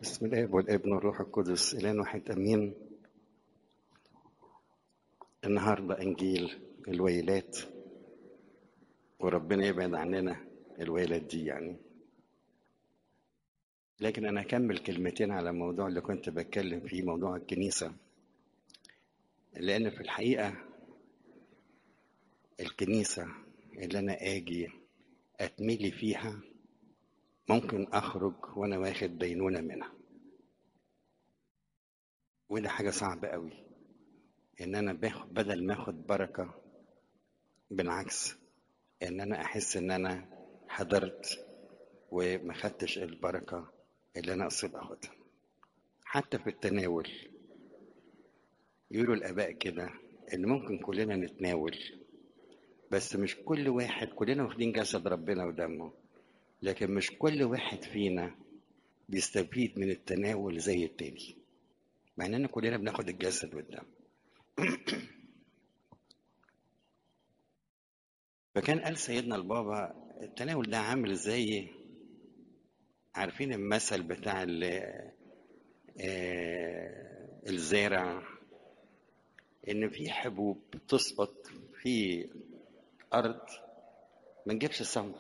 بسم الله والابن والروح القدس إله واحد أمين النهاردة إنجيل الويلات وربنا يبعد عننا الويلات دي يعني لكن أنا هكمل كلمتين على الموضوع اللي كنت بتكلم فيه موضوع الكنيسة لأن في الحقيقة الكنيسة اللي أنا آجي أتملي فيها ممكن أخرج وأنا واخد دينونة منها وده حاجة صعبة قوي إن أنا باخد بدل ما أخد بركة بالعكس إن أنا أحس إن أنا حضرت وما خدتش البركة اللي أنا أقصد أخدها حتى في التناول يقولوا الآباء كده إن ممكن كلنا نتناول بس مش كل واحد كلنا واخدين جسد ربنا ودمه لكن مش كل واحد فينا بيستفيد من التناول زي التاني مع اننا كلنا بناخد الجسد والدم فكان قال سيدنا البابا التناول ده عامل زي عارفين المثل بتاع الزارع ان في حبوب تسقط في ارض ما نجيبش ثمر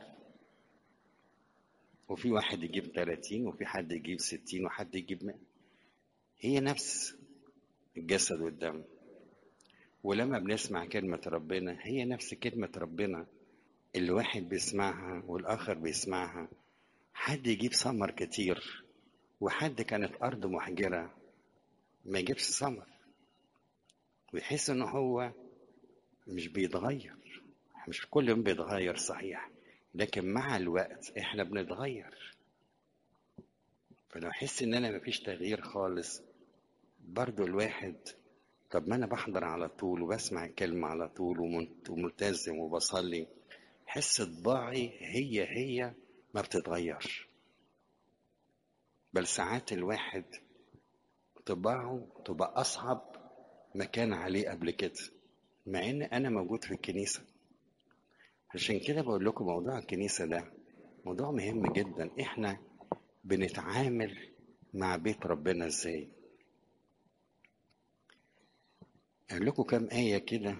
وفي واحد يجيب 30 وفي حد يجيب 60 وحد يجيب 100 هي نفس الجسد والدم ولما بنسمع كلمة ربنا هي نفس كلمة ربنا اللي واحد بيسمعها والآخر بيسمعها حد يجيب ثمر كتير وحد كانت أرض محجرة ما يجيبش ثمر ويحس إن هو مش بيتغير مش كل يوم بيتغير صحيح لكن مع الوقت احنا بنتغير فلو احس ان انا مفيش تغيير خالص برضو الواحد طب ما انا بحضر على طول وبسمع الكلمة على طول وملتزم وبصلي حس طباعي هي هي ما بتتغيرش بل ساعات الواحد طباعه تبقى أصعب ما كان عليه قبل كده مع إن أنا موجود في الكنيسة عشان كده بقول لكم موضوع الكنيسة ده موضوع مهم جدا احنا بنتعامل مع بيت ربنا ازاي اقول لكم كام آية كده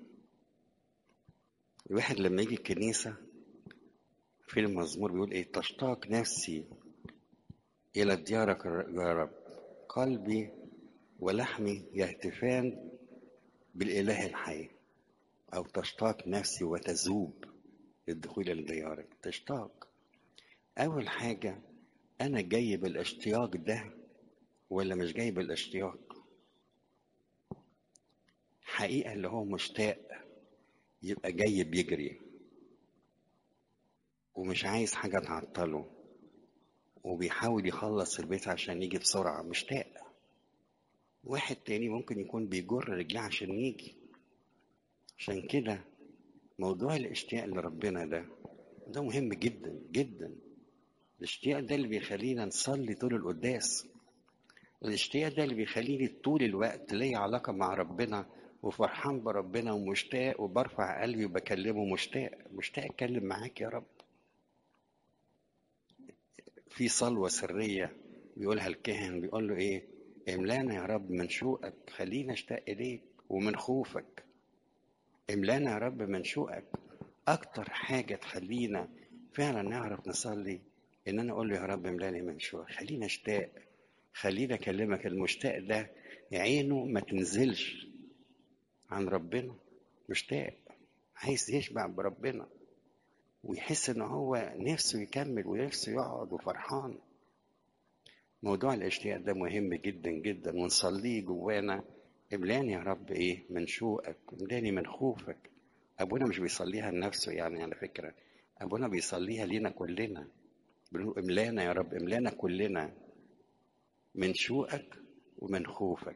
الواحد لما يجي الكنيسة في المزمور بيقول ايه تشتاق نفسي إلى ديارك يا رب قلبي ولحمي يهتفان بالإله الحي أو تشتاق نفسي وتذوب للدخول إلى ديارك تشتاق أول حاجة أنا جاي بالاشتياق ده ولا مش جاي بالاشتياق حقيقة اللي هو مشتاق يبقى جاي بيجري ومش عايز حاجة تعطله وبيحاول يخلص البيت عشان يجي بسرعة مشتاق واحد تاني ممكن يكون بيجر رجليه عشان يجي عشان كده موضوع الاشتياق لربنا ده ده مهم جدا جدا الاشتياق ده اللي بيخلينا نصلي طول القداس الاشتياق ده اللي بيخليني طول الوقت ليا علاقة مع ربنا وفرحان بربنا ومشتاق وبرفع قلبي وبكلمه مشتاق مشتاق اتكلم معاك يا رب في صلوة سرية بيقولها الكاهن بيقول له ايه املانا يا رب من شوقك خلينا اشتاق اليك ومن خوفك املانا يا رب من شوقك اكتر حاجه تخلينا فعلا نعرف نصلي ان انا اقول له يا رب املاني من شوقك خلينا اشتاق خلينا اكلمك المشتاق ده عينه ما تنزلش عن ربنا مشتاق عايز يشبع بربنا ويحس ان هو نفسه يكمل ونفسه يقعد وفرحان موضوع الاشتياق ده مهم جدا جدا ونصليه جوانا املاني يا رب ايه من شوقك املاني من خوفك ابونا مش بيصليها لنفسه يعني على فكره ابونا بيصليها لينا كلنا بنقول املانا يا رب املانا كلنا من شوقك ومن خوفك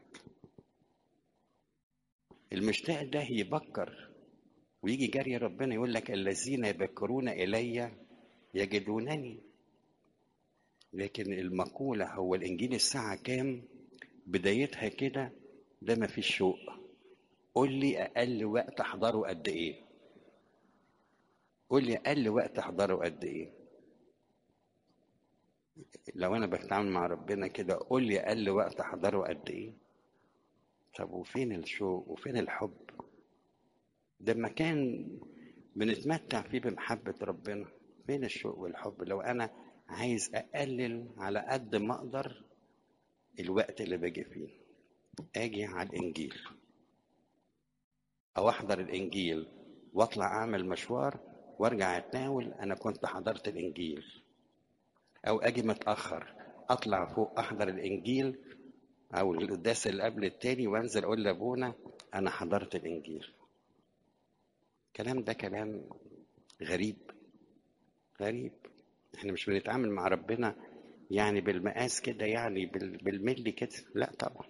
المشتاق ده يبكر ويجي جري ربنا يقول لك الذين يبكرون الي يجدونني لكن المقولة هو الإنجيل الساعة كام بدايتها كده ده ما فيش شوق قول لي اقل وقت احضره قد ايه قول لي اقل وقت احضره قد ايه لو انا بتعامل مع ربنا كده قول لي اقل وقت احضره قد ايه طب وفين الشوق وفين الحب ده مكان بنتمتع فيه بمحبة ربنا فين الشوق والحب لو انا عايز اقلل على قد ما اقدر الوقت اللي باجي فيه اجي على الانجيل او احضر الانجيل واطلع اعمل مشوار وارجع اتناول انا كنت حضرت الانجيل او اجي متاخر اطلع فوق احضر الانجيل او القداس اللي قبل التاني وانزل اقول لابونا انا حضرت الانجيل الكلام ده كلام غريب غريب احنا مش بنتعامل مع ربنا يعني بالمقاس كده يعني بالملي كده لا طبعا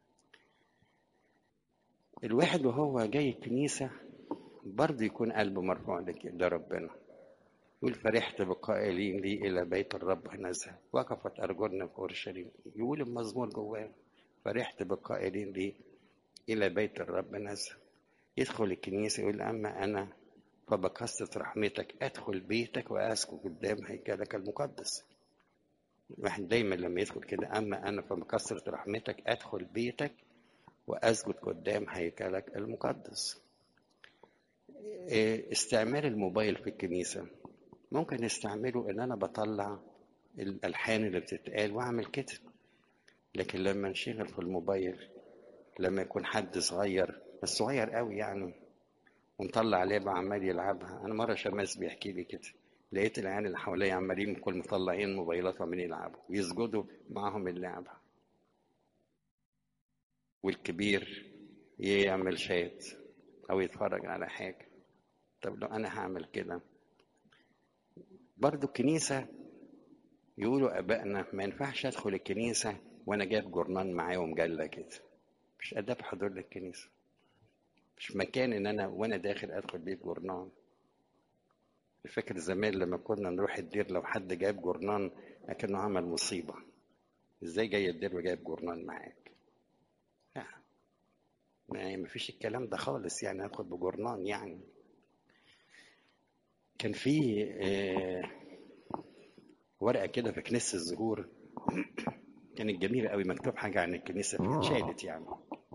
الواحد وهو جاي الكنيسة برضه يكون قلبه مرفوع لربنا يقول فرحت بقائلين لي إلى بيت الرب نزه وقفت أرجلنا في أورشليم يقول المزمور جواه فرحت بقائلين لي إلى بيت الرب نزه يدخل الكنيسة يقول أما أنا فبكثرة رحمتك أدخل بيتك وأسكن قدام هيكلك المقدس الواحد دايما لما يدخل كده أما أنا فبكثرة رحمتك أدخل بيتك وأسجد قدام هيكلك المقدس استعمال الموبايل في الكنيسة ممكن نستعمله إن أنا بطلع الألحان اللي بتتقال وأعمل كده لكن لما نشغل في الموبايل لما يكون حد صغير بس صغير قوي يعني ومطلع لعبة عمال يلعبها أنا مرة شماس بيحكي لي كده لقيت العيال اللي حواليا عمالين كل مطلعين موبايلات وعمالين يلعبوا ويسجدوا معاهم اللعبة والكبير يعمل شات أو يتفرج على حاجة طب لو أنا هعمل كده برضو الكنيسة يقولوا أبائنا ما ينفعش أدخل الكنيسة وأنا جايب جورنان معايا ومجلة كده مش آداب حضور للكنيسة مش مكان إن أنا وأنا داخل أدخل بيه جورنان فاكر زمان لما كنا نروح الدير لو حد جايب جورنان أكنه عمل مصيبة إزاي جاي الدير وجايب جورنان معاك لا ما فيش الكلام ده خالص يعني أدخل بجورنان يعني كان في آه ورقة كده في كنيسة الزهور كانت جميلة قوي مكتوب حاجة عن الكنيسة فيها شالت يعني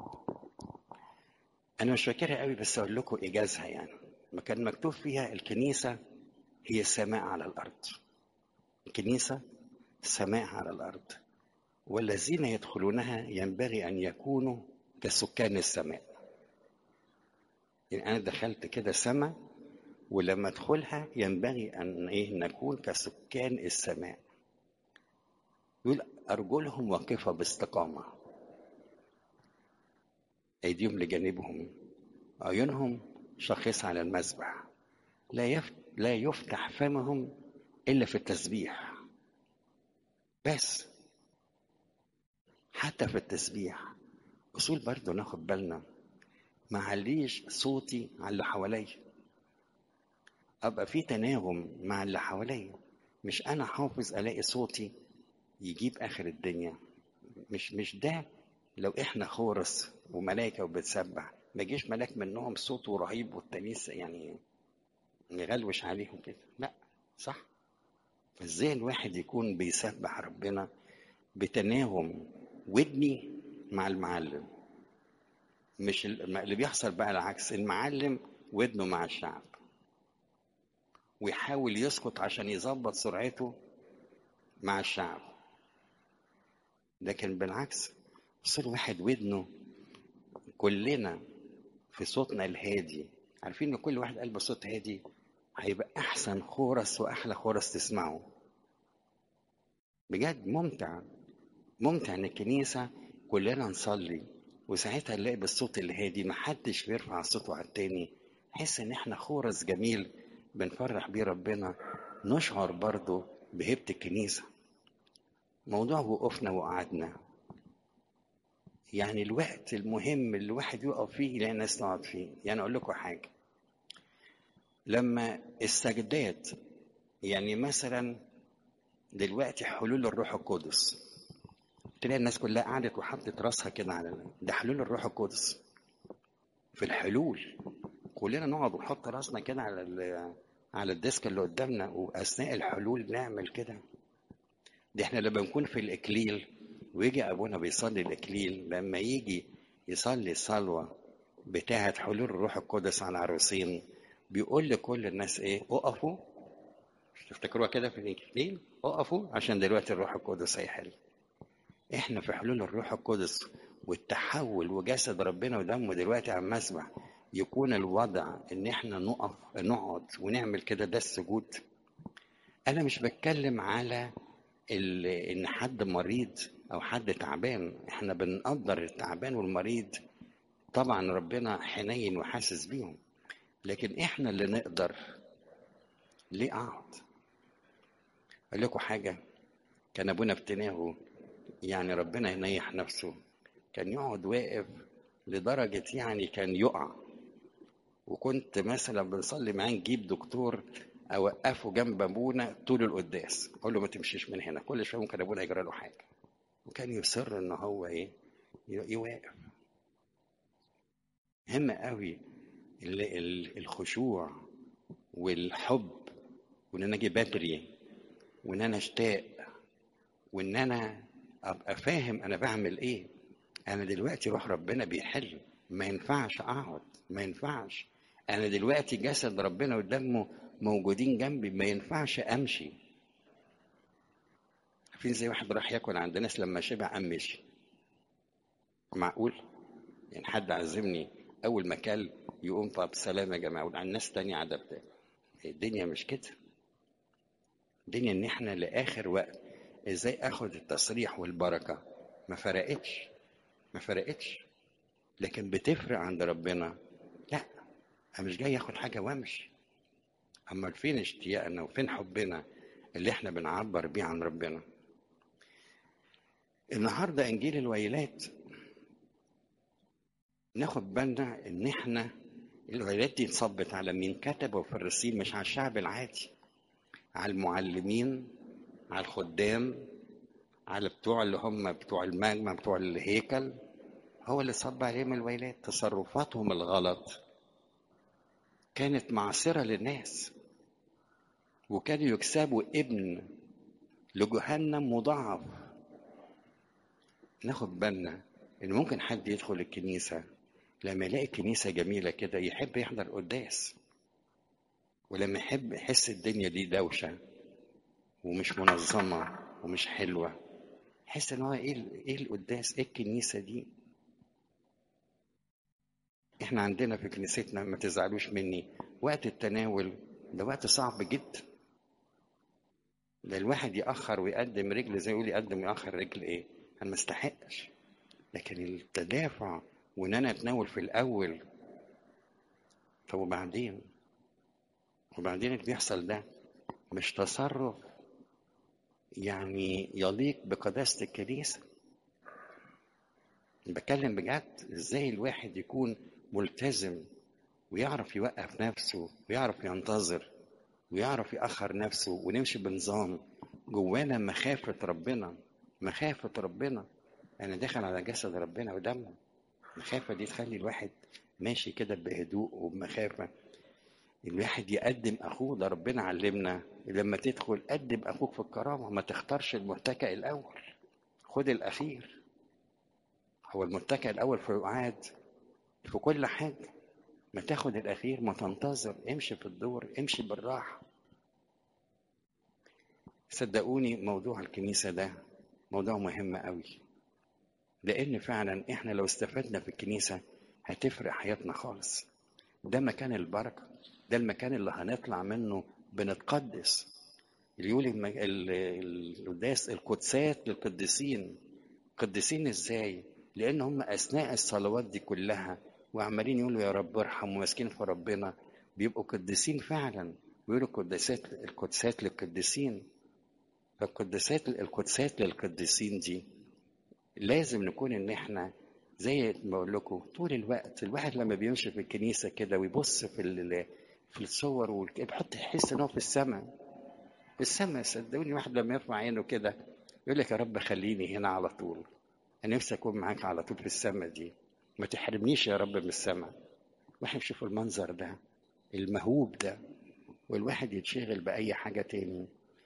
أنا مش فاكرها قوي بس أقول لكم إيجازها يعني ما كان مكتوب فيها الكنيسة هي السماء على الأرض الكنيسة سماء على الأرض والذين يدخلونها ينبغي أن يكونوا كسكان السماء يعني أنا دخلت كده سماء ولما ادخلها ينبغي ان ايه نكون كسكان السماء يقول ارجلهم واقفه باستقامه ايديهم لجانبهم عيونهم شاخصه على المذبح لا يف... لا يفتح فمهم الا في التسبيح بس حتى في التسبيح اصول برضه ناخد بالنا ما عليش صوتي على اللي حواليا ابقى في تناغم مع اللي حواليا مش انا حافظ الاقي صوتي يجيب اخر الدنيا مش مش ده لو احنا خورس وملائكه وبتسبح ما يجيش ملاك منهم صوته رهيب والتانيس يعني نغلوش عليهم كده لا صح فازاي الواحد يكون بيسبح ربنا بتناغم ودني مع المعلم مش اللي بيحصل بقى العكس المعلم ودنه مع الشعب ويحاول يسكت عشان يظبط سرعته مع الشعب لكن بالعكس صار واحد ودنه كلنا في صوتنا الهادي عارفين ان كل واحد قلب صوت هادي هيبقى احسن خورس واحلى خورس تسمعه بجد ممتع ممتع ان الكنيسه كلنا نصلي وساعتها نلاقي بالصوت الهادي محدش بيرفع صوته على التاني نحس ان احنا خورس جميل بنفرح بيه ربنا نشعر برضه بهيبة الكنيسة موضوع وقفنا وقعدنا يعني الوقت المهم اللي الواحد يقف فيه يلاقي الناس تقعد فيه يعني أقول لكم حاجة لما السجدات يعني مثلا دلوقتي حلول الروح القدس تلاقي الناس كلها قعدت وحطت راسها كده على ده حلول الروح القدس في الحلول كلنا نقعد ونحط راسنا كده على على الديسك اللي قدامنا واثناء الحلول نعمل كده ده احنا لما نكون في الاكليل ويجي ابونا بيصلي الاكليل لما يجي يصلي الصلوه بتاعه حلول الروح القدس على العروسين بيقول لكل الناس ايه اقفوا تفتكروها كده في الاكليل اقفوا عشان دلوقتي الروح القدس هيحل احنا في حلول الروح القدس والتحول وجسد ربنا ودمه دلوقتي على المسبح يكون الوضع ان احنا نقف نقعد ونعمل كده ده السجود انا مش بتكلم على ان حد مريض او حد تعبان احنا بنقدر التعبان والمريض طبعا ربنا حنين وحاسس بيهم لكن احنا اللي نقدر ليه اقعد اقول لكم حاجه كان ابونا ابتناهو يعني ربنا ينيح نفسه كان يقعد واقف لدرجة يعني كان يقع وكنت مثلا بنصلي معاه نجيب دكتور اوقفه جنب ابونا طول القداس اقول له ما تمشيش من هنا كل شويه ممكن ابونا يجرى له حاجه وكان يصر ان هو ايه يوقف مهم قوي الخشوع والحب وان انا اجي بدري وان انا اشتاق وان انا ابقى فاهم انا بعمل ايه انا دلوقتي روح ربنا بيحل ما ينفعش اقعد ما ينفعش انا دلوقتي جسد ربنا ودمه موجودين جنبي ما ينفعش امشي فين زي واحد راح ياكل عند ناس لما شبع قام مشي معقول يعني حد عزمني اول ما كل يقوم طب سلام يا جماعه وعن ناس تانية عدب تاني الدنيا مش كده الدنيا ان احنا لاخر وقت ازاي اخد التصريح والبركه ما فرقتش ما فرقتش لكن بتفرق عند ربنا لا انا مش جاي اخد حاجه وامشي اما فين اشتياقنا وفين حبنا اللي احنا بنعبر بيه عن ربنا النهارده انجيل الويلات ناخد بالنا ان احنا الويلات دي انصبت على مين كتبوا في الرسيل مش على الشعب العادي على المعلمين على الخدام على بتوع اللي هم بتوع المجمع بتوع الهيكل هو اللي صب عليهم الويلات تصرفاتهم الغلط كانت معصرة للناس وكانوا يكسبوا ابن لجهنم مضاعف ناخد بالنا ان ممكن حد يدخل الكنيسة لما يلاقي كنيسة جميلة كده يحب يحضر قداس ولما يحب يحس الدنيا دي دوشة ومش منظمة ومش حلوة يحس ان هو ايه ايه القداس ايه الكنيسة دي احنا عندنا في كنيستنا ما تزعلوش مني وقت التناول ده وقت صعب جدا ده الواحد يأخر ويقدم رجل زي يقول يقدم ويأخر رجل ايه انا ما استحقش لكن التدافع وان انا اتناول في الاول طب وبعدين وبعدين اللي بيحصل ده مش تصرف يعني يليق بقداسة الكنيسة بتكلم بجد ازاي الواحد يكون ملتزم ويعرف يوقف نفسه ويعرف ينتظر ويعرف يأخر نفسه ونمشي بنظام جوانا مخافة ربنا مخافة ربنا أنا داخل على جسد ربنا ودمه المخافة دي تخلي الواحد ماشي كده بهدوء وبمخافة الواحد يقدم أخوه ده ربنا علمنا لما تدخل قدم أخوك في الكرامة ما تختارش المتكئ الأول خد الأخير هو المتكئ الأول في الوعاد في كل حاجة ما تاخد الأخير ما تنتظر امشي في الدور امشي بالراحة صدقوني موضوع الكنيسة ده موضوع مهم قوي لأن فعلا احنا لو استفدنا في الكنيسة هتفرق حياتنا خالص ده مكان البركة ده المكان اللي هنطلع منه بنتقدس اللي يقول القداس القدسات للقديسين قديسين ازاي لان هم اثناء الصلوات دي كلها وعمالين يقولوا يا رب ارحم وماسكين في ربنا بيبقوا قديسين فعلا بيقولوا القداسات القدسات للقديسين فالقداسات القدسات للقديسين دي لازم نكون ان احنا زي ما بقول لكم طول الوقت الواحد لما بيمشي في الكنيسه كده ويبص في في الصور وبيحط يحس ان هو في السماء في السماء صدقوني واحد لما يرفع عينه كده يقول لك يا رب خليني هنا على طول انا نفسي اكون معاك على طول في السماء دي ما تحرمنيش يا رب من السماء واحد يشوف المنظر ده المهوب ده والواحد يتشغل بأي حاجة تاني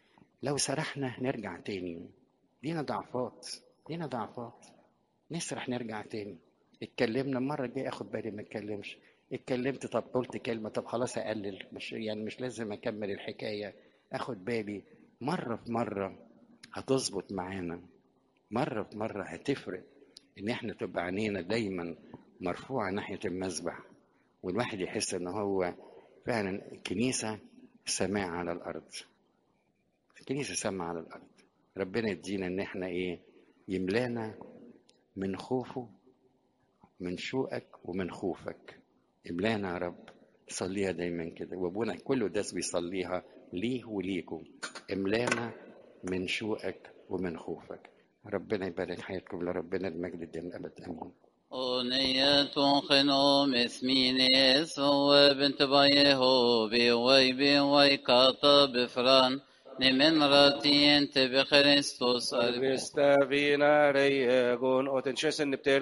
لو سرحنا نرجع تاني لينا ضعفات لينا ضعفات نسرح نرجع تاني اتكلمنا المره الجايه اخد بالي ما اتكلمش اتكلمت طب قلت كلمه طب خلاص اقلل مش يعني مش لازم اكمل الحكايه اخد بالي مره في مره هتظبط معانا مره في مره هتفرق ان احنا تبقى عينينا دايما مرفوعه ناحيه المسبح والواحد يحس ان هو فعلا الكنيسه سماع على الارض الكنيسه سماع على الارض ربنا يدينا ان احنا ايه يملانا من خوفه من شوقك ومن خوفك املانا يا رب صليها دايما كده وابونا كل قداس بيصليها ليه وليكم املانا من شوقك ومن خوفك ربنا يبارك حياتكم لربنا المجد الدائم الابد امين أغنية خنوم اسمينيس هو بنت بايه بي وي بي وي كاطب فران نمن راتي انت بخريستوس Krista vina rejegon och den känns en